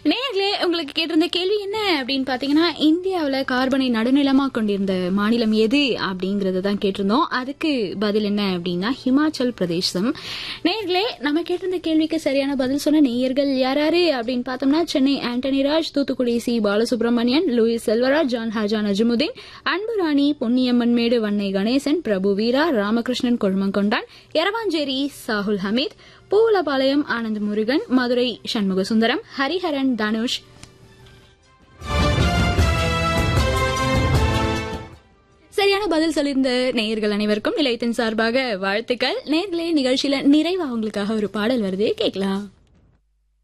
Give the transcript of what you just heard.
நேர்களே உங்களுக்கு கேட்டிருந்த கேள்வி என்ன அப்படின்னு பாத்தீங்கன்னா இந்தியாவுல கார்பனை நடுநிலமா கொண்டிருந்த மாநிலம் எது அப்படிங்கறத தான் கேட்டிருந்தோம் அதுக்கு பதில் என்ன அப்படின்னா ஹிமாச்சல் பிரதேசம் நேர்களே நம்ம கேட்டிருந்த கேள்விக்கு சரியான பதில் சொன்ன நேயர்கள் யாராரு அப்படின்னு பார்த்தோம்னா சென்னை ஆண்டனி ராஜ் தூத்துக்குடி சி பாலசுப்ரமணியன் லூயிஸ் செல்வராஜ் ஜான் ஹாஜா நஜமுதீன் அன்புராணி பொன்னியம்மன் மேடு வன்னை கணேசன் பிரபு வீரா ராமகிருஷ்ணன் கொழுமங்கொண்டான் எரவாஞ்சேரி சாகுல் ஹமீத் பூவலபாளையம் ஆனந்த் முருகன் மதுரை சண்முகசுந்தரம் ஹரிஹரன் தனுஷ் சரியான பதில் சொல்லியிருந்த நேயர்கள் அனைவருக்கும் நிலையத்தின் சார்பாக வாழ்த்துக்கள் நேர்களே நிகழ்ச்சியில நிறைவா உங்களுக்காக ஒரு பாடல் வருது கேட்கலாம்